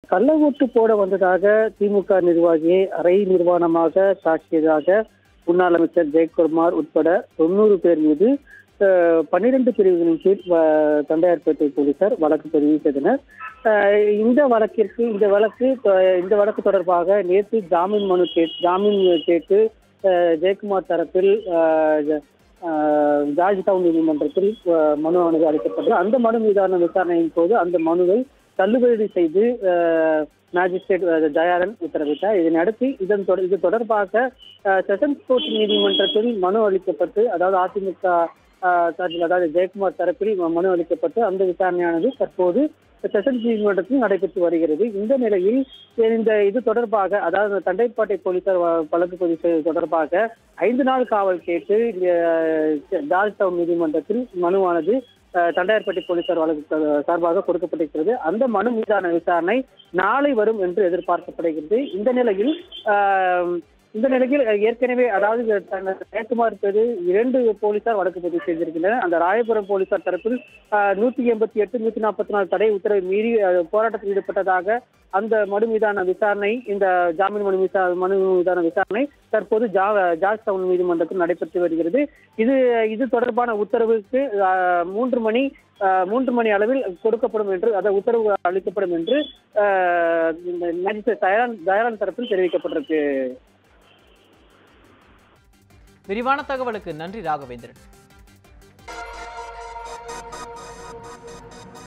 கள்ள ஓட்டு போட வந்ததாக திமுக நிர்வாகியை அரை நிர்வாணமாக தாக்கியதாக முன்னாள் அமைச்சர் ஜெயக்குமார் உட்பட தொண்ணூறு பேர் மீது பன்னிரண்டு பிரிவுகளின் கீழ் வ- தண்டையார்பேட்டை போலீசார் வழக்கு பதிவு செய்தனர் அஹ் இந்த வழக்கிற்கு இந்த வழக்கு தொ- இந்த வழக்கு தொடர்பாக நேற்று ஜாமீன் மனு கேட்டு ஜாமீன் கேட்டு அஹ், ஜெயக்குமார் தரப்பில் அஹ், ஜ- அஹ், ஜார்ஜ் டவுன் நீதிமன்றத்தில் அஹ், மனு ஆனது அளிக்கப்பட்டது அந்த மனு மீதான விசாரணையின் போது அந்த மனுவை தள்ளுபடி செய்து அஹ், மேஜிஸ்ட்ரேட் அஹ், தயாரன் உத்தரவிட்டார் இதனை அடுத்து இதன் தொடர் இது தொடர்பாக அஹ், செஷன்ஸ் கோர்ட் நீதிமன்றத்தில் மனு அளிக்கப்பட்டு அதாவது அதிமுக அஹ், சார்பில் அதாவது ஜெயக்குமார் தரப்பில் ம- மனு அளிக்கப்பட்டு அந்த விசாரணையானது தற்போது செஷன்ஸ் நீதிமன்றத்தில் நடைபெற்று வருகிறது இந்த நிலையில் இந்த இது தொடர்பாக அதாவது தண்டைப்பாட்டை போலீசார் வ- வழக்கு பதிவு செய்தது தொடர்பாக ஐந்து நாள் காவல் கேட்டு அஹ், ஜார்ஜ் டவுன் நீதிமன்றத்தில் மனுவானது அஹ், தண்டையார்பேட்டை போலீசார் வழக்கு ச- சார்பாக கொடுக்கப்பட்டிருக்கிறது அந்த மனு மீதான விசாரணை நாளை வரும் என்று எதிர்பார்க்கப்படுகிறது இந்த நிலையில் ஆஹ், இந்த நிலையில் ஏற்கனவே அதாவது ஜெயக்குமார் மீது இரண்டு போலீசார் வழக்கு பதிவு செய்திருக்கின்றனர் அந்த ராயபுரம் போலீசார் தரப்பில் நூத்தி எண்பத்தி எட்டு நூத்தி நாற்பத்தி நாலு தடை உத்தரவை மீறி அஹ், போராட்டத்தில் ஈடுபட்டதாக அந்த மனு மீதான விசாரணை இந்த ஜாமீன் மனு விசா மனு மீதான விசாரணை தற்போது ஜா ஜார்ஜ் டவுன் நீதிமன்றத்தில் நடைபெற்று வருகிறது இது இது தொடர்பான உத்தரவுக்கு ஆஹ், மூன்று மணி ஆஹ், மூன்று மணி அளவில் கொடுக்கப்படும் என்று அதாவது உத்தரவு அளிக்கப்படும் என்று ஆஹ், இந்த மேஜிஸ்ட்ரேட் தயாரன் தயாரன் தரப்பில் தெரிவிக்கப்பட்டிருக்கு விரிவான தகவலுக்கு நன்றி ராகவேந்திரன்